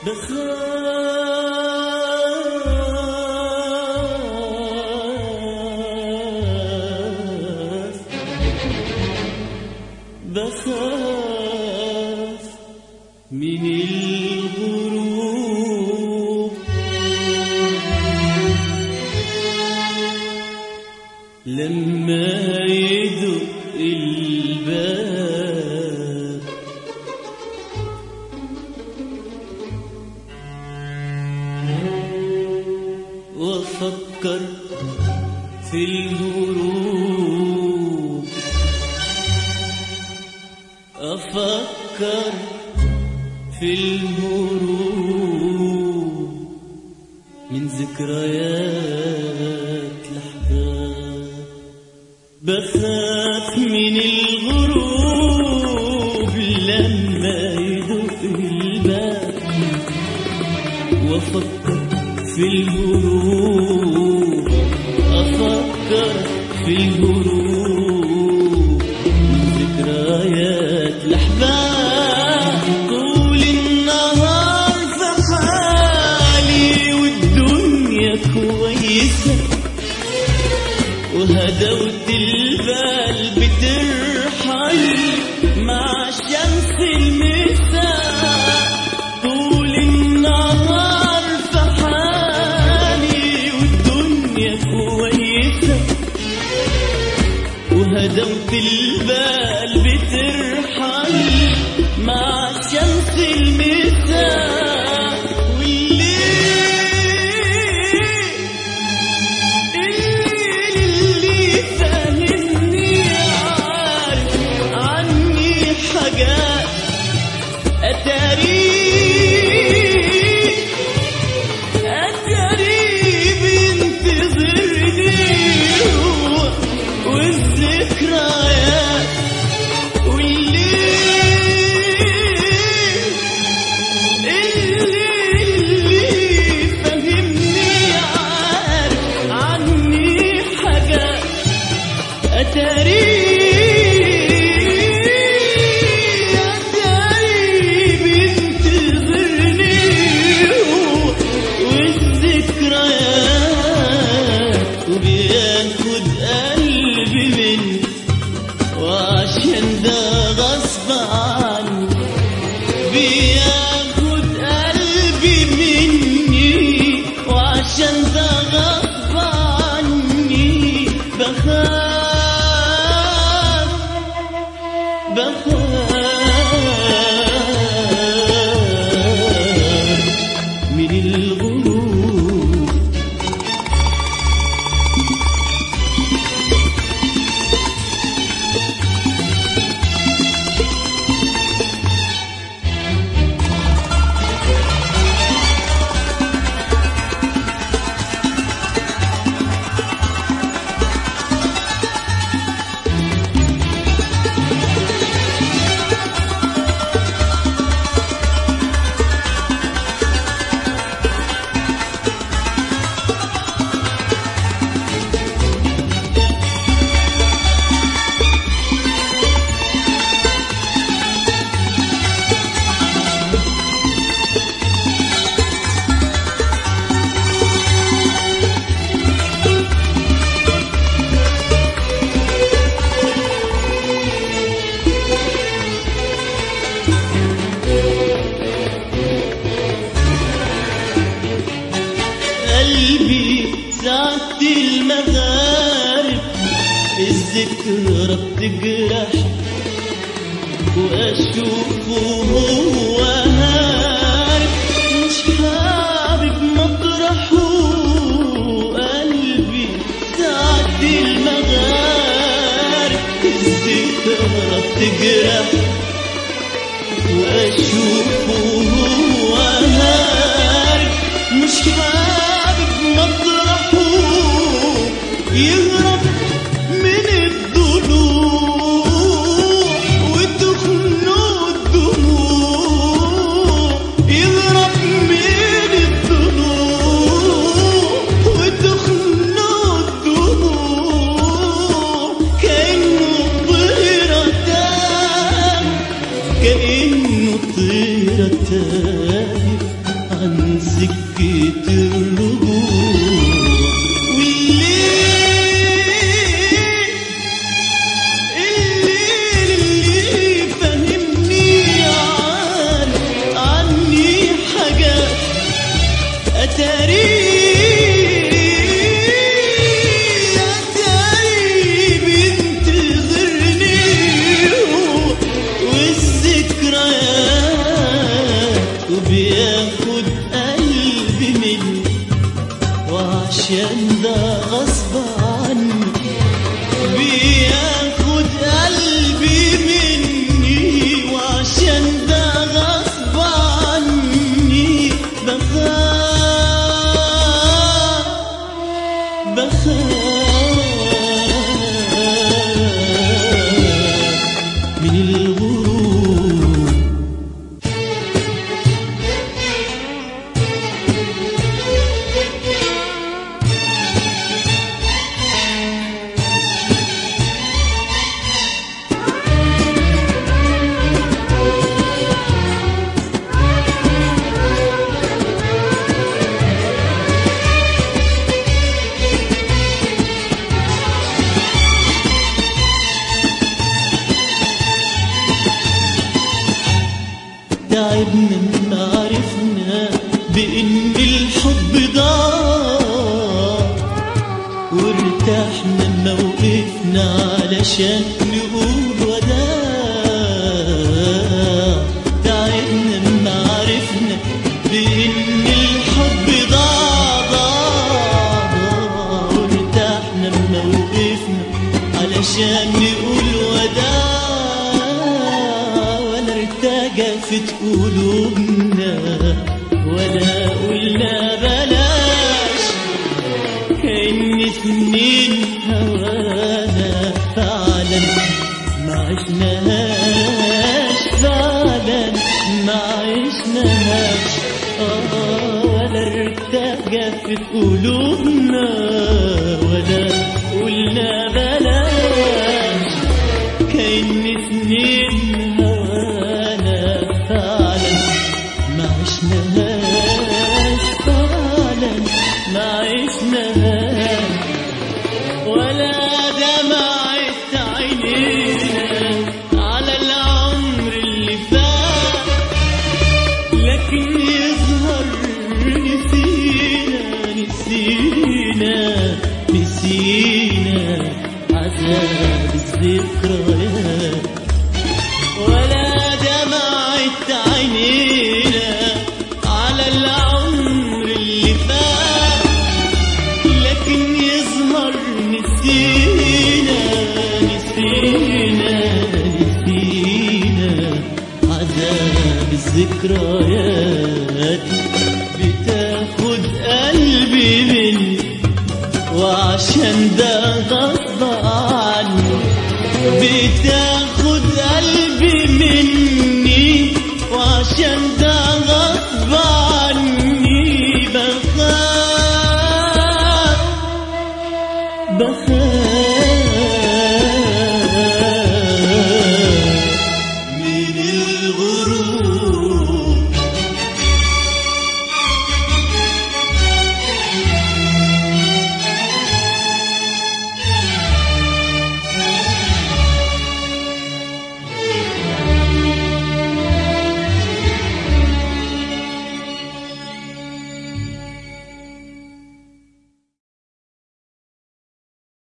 بخاف بخاف من الغروب لما يدق الباب وافكر في الهروب افكر في الهروب من ذكريات الاحباب بخاف من الغروب لما يدق الباب وافكر في الهروب افكر في الهروب من ذكريات الاحباب طول النهار في حالي والدنيا كويسه وهدوت البال بترحل مع شمس المساء طول النهار في حالي والدنيا كويسة وهدوت البال بترحل مع شمس المساء والليل اللي فاهمني عارف عني حاجات أتاري أتاري بينتظرني هو والذكريات والليل اللي فهمني عارف عني حاجات أتاري أتاري بينتظرني هو والذكريات وبياخد قلبي مني وعشان ده غصب عني بياخد قلبي مني وعشان ده غصب عني بخاف بخاف من الغروب قلبي ساعة المغارب الذكرى بتجرح واشوفه هو هارب مش حابب مطرحه قلبي ساعة المغارب الذكرى بتجرح واشوفه هو هارب مش حابب مطرحه يهرب من الضلوع وتخنق الدموع يهرب من الضلوع وتخنق الدموع كأنه طيرة تاه كأنه طيرة تاه تعبنا ما عرفنا بإن الحب ضاع وارتحنا ما وقفنا علشان نقول وداع تعبنا ما عرفنا بإن الحب ضاع ضاع ضاع وارتحنا ما وقفنا علشان نقول وداع ولا ارتجفت قلوبنا ولا قلنا بلاش كأن اتنين هوانا فعلا ما عشناهاش فعلا ما عشناهاش آه ولا ارتجفت قلوبنا ولا قلنا بلاش كأن اتنين هوانا فعلا ما عشناهاش فعلا ما عشناهاش ولا دمعت عينينا على العمر اللي فات لكن يظهر نسينا نسينا نسينا عذاب الذكريات ولا دمعت عينينا على العمر اللي فات لكن يظهر نسينا نسينا نسينا عذاب الذكريات بتاخد قلبي مني وعشان ده غصب عني بتاخد قلبي مني وعشان ده غصب عني بخاف بخاف